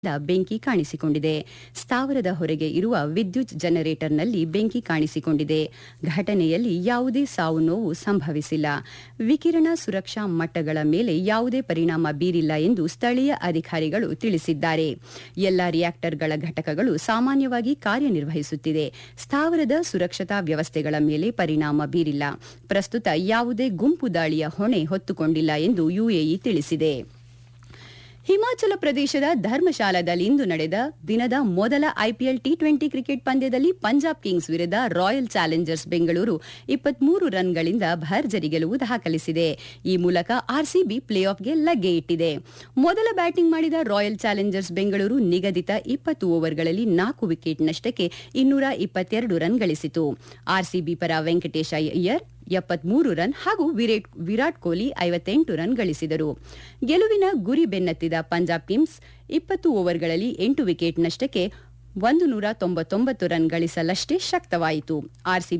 ಬೆಂಕಿ ಕಾಣಿಸಿಕೊಂಡಿದೆ ಸ್ಥಾವರದ ಹೊರಗೆ ಇರುವ ವಿದ್ಯುತ್ ಜನರೇಟರ್ನಲ್ಲಿ ಬೆಂಕಿ ಕಾಣಿಸಿಕೊಂಡಿದೆ ಘಟನೆಯಲ್ಲಿ ಯಾವುದೇ ಸಾವು ನೋವು ಸಂಭವಿಸಿಲ್ಲ ವಿಕಿರಣ ಸುರಕ್ಷಾ ಮಟ್ಟಗಳ ಮೇಲೆ ಯಾವುದೇ ಪರಿಣಾಮ ಬೀರಿಲ್ಲ ಎಂದು ಸ್ಥಳೀಯ ಅಧಿಕಾರಿಗಳು ತಿಳಿಸಿದ್ದಾರೆ ಎಲ್ಲ ರಿಯಾಕ್ಟರ್ಗಳ ಘಟಕಗಳು ಸಾಮಾನ್ಯವಾಗಿ ಕಾರ್ಯನಿರ್ವಹಿಸುತ್ತಿದೆ ಸ್ಥಾವರದ ಸುರಕ್ಷತಾ ವ್ಯವಸ್ಥೆಗಳ ಮೇಲೆ ಪರಿಣಾಮ ಬೀರಿಲ್ಲ ಪ್ರಸ್ತುತ ಯಾವುದೇ ಗುಂಪು ದಾಳಿಯ ಹೊಣೆ ಹೊತ್ತುಕೊಂಡಿಲ್ಲ ಎಂದು ಯುಎಇ ತಿಳಿಸಿದೆ ಹಿಮಾಚಲ ಪ್ರದೇಶದ ಧರ್ಮಶಾಲಾದಲ್ಲಿಂದು ನಡೆದ ದಿನದ ಮೊದಲ ಐಪಿಎಲ್ ಟಿ ಟ್ವೆಂಟಿ ಕ್ರಿಕೆಟ್ ಪಂದ್ಯದಲ್ಲಿ ಪಂಜಾಬ್ ಕಿಂಗ್ಸ್ ವಿರುದ್ಧ ರಾಯಲ್ ಚಾಲೆಂಜರ್ಸ್ ಬೆಂಗಳೂರು ಇಪ್ಪತ್ಮೂರು ರನ್ಗಳಿಂದ ಭರ್ಜರಿ ಗೆಲುವು ದಾಖಲಿಸಿದೆ ಈ ಮೂಲಕ ಆರ್ಸಿಬಿ ಪ್ಲೇ ಆಫ್ಗೆ ಲಗ್ಗೆ ಇಟ್ಟಿದೆ ಮೊದಲ ಬ್ಯಾಟಿಂಗ್ ಮಾಡಿದ ರಾಯಲ್ ಚಾಲೆಂಜರ್ಸ್ ಬೆಂಗಳೂರು ನಿಗದಿತ ಇಪ್ಪತ್ತು ಓವರ್ಗಳಲ್ಲಿ ನಾಲ್ಕು ವಿಕೆಟ್ ನಷ್ಟಕ್ಕೆ ಇನ್ನೂರ ಇಪ್ಪತ್ತೆರಡು ರನ್ ಗಳಿಸಿತು ಆರ್ಸಿಬಿ ಪರ ವೆಂಕಟೇಶ ಅಯ್ಯರ್ ಎಪ್ಪತ್ಮೂರು ರನ್ ಹಾಗೂ ವಿರಾಟ್ ಕೊಹ್ಲಿ ಐವತ್ತೆಂಟು ರನ್ ಗಳಿಸಿದರು ಗೆಲುವಿನ ಗುರಿ ಬೆನ್ನತ್ತಿದ ಪಂಜಾಬ್ ಕಿಂಗ್ಸ್ ಇಪ್ಪತ್ತು ಓವರ್ಗಳಲ್ಲಿ ಎಂಟು ವಿಕೆಟ್ ನಷ್ಟಕ್ಕೆ ಒಂದು ನೂರ ತೊಂಬತ್ತೊಂಬತ್ತು ರನ್ ಗಳಿಸಲಷ್ಟೇ ಶಕ್ತವಾಯಿತು ಆರ್ಸಿಬಿ